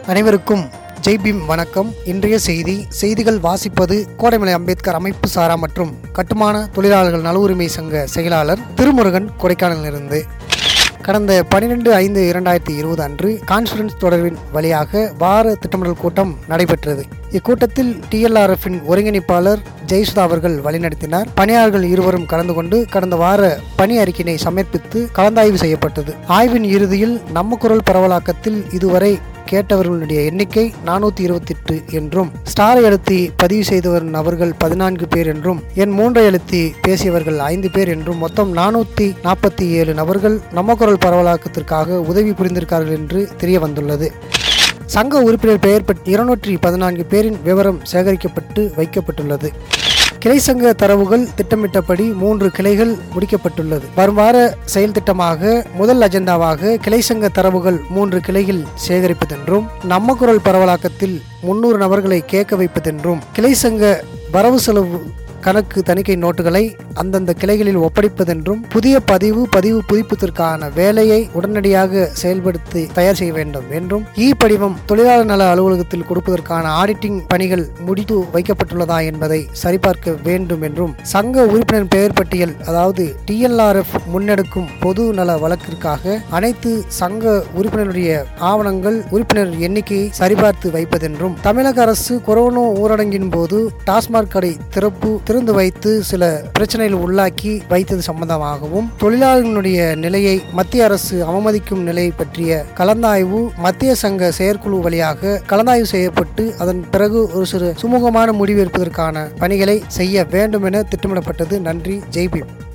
அனைவருக்கும் ஜெய்பீம் வணக்கம் இன்றைய செய்தி செய்திகள் வாசிப்பது கோடைமலை அம்பேத்கர் அமைப்பு சாரா மற்றும் கட்டுமான தொழிலாளர்கள் நல உரிமை சங்க செயலாளர் திருமுருகன் கொடைக்கானலிலிருந்து கடந்த பனிரெண்டு ஐந்து இரண்டாயிரத்தி இருபது அன்று கான்ஃபரன்ஸ் தொடர்பின் வழியாக வார திட்டமிடல் கூட்டம் நடைபெற்றது இக்கூட்டத்தில் டிஎல்ஆர்எஃப்பின் ஒருங்கிணைப்பாளர் ஜெயசுதா அவர்கள் வழிநடத்தினார் பணியாளர்கள் இருவரும் கலந்து கொண்டு கடந்த வார பணி அறிக்கையினை சமர்ப்பித்து கலந்தாய்வு செய்யப்பட்டது ஆய்வின் இறுதியில் நம்ம குரல் பரவலாக்கத்தில் இதுவரை கேட்டவர்களுடைய எண்ணிக்கை நானூற்றி இருபத்தி எட்டு என்றும் ஸ்டாரை அழுத்தி பதிவு செய்தவர் நபர்கள் பதினான்கு பேர் என்றும் என் மூன்றை அழுத்தி பேசியவர்கள் ஐந்து பேர் என்றும் மொத்தம் நானூற்றி நாற்பத்தி ஏழு நபர்கள் நம்ம குரல் பரவலாக்கத்திற்காக உதவி புரிந்திருக்கார்கள் என்று தெரிய வந்துள்ளது சங்க உறுப்பினர் பெயர் பற்றி இருநூற்றி பதினான்கு பேரின் விவரம் சேகரிக்கப்பட்டு வைக்கப்பட்டுள்ளது கிளை சங்க தரவுகள் திட்டமிட்டபடி மூன்று கிளைகள் முடிக்கப்பட்டுள்ளது வரும் வார செயல் திட்டமாக முதல் அஜெண்டாவாக கிளை சங்க தரவுகள் மூன்று கிளையில் சேகரிப்பதென்றும் நம்ம குரல் பரவலாக்கத்தில் முன்னூறு நபர்களை கேட்க வைப்பதென்றும் கிளை சங்க வரவு செலவு கணக்கு தணிக்கை நோட்டுகளை அந்தந்த கிளைகளில் ஒப்படைப்பதென்றும் புதிய பதிவு பதிவு புதுப்பித்திற்கான வேலையை உடனடியாக செயல்படுத்தி தயார் செய்ய வேண்டும் என்றும் இ படிவம் தொழிலாளர் நல அலுவலகத்தில் கொடுப்பதற்கான ஆடிட்டிங் பணிகள் முடித்து வைக்கப்பட்டுள்ளதா என்பதை சரிபார்க்க வேண்டும் என்றும் சங்க உறுப்பினர் பெயர் பட்டியல் அதாவது டிஎல்ஆர்எஃப் முன்னெடுக்கும் பொது நல வழக்கிற்காக அனைத்து சங்க உறுப்பினருடைய ஆவணங்கள் உறுப்பினர் எண்ணிக்கையை சரிபார்த்து வைப்பதென்றும் தமிழக அரசு கொரோனா ஊரடங்கின் போது டாஸ்மாக் கடை திறப்பு திறந்து வைத்து சில பிரச்சனைகள் உள்ளாக்கி வைத்தது சம்பந்தமாகவும் தொழிலாளர்களுடைய நிலையை மத்திய அரசு அவமதிக்கும் நிலை பற்றிய கலந்தாய்வு மத்திய சங்க செயற்குழு வழியாக கலந்தாய்வு செய்யப்பட்டு அதன் பிறகு ஒரு சிறு சுமூகமான முடிவு எடுப்பதற்கான பணிகளை செய்ய வேண்டும் என திட்டமிடப்பட்டது நன்றி ஜெய்பீம்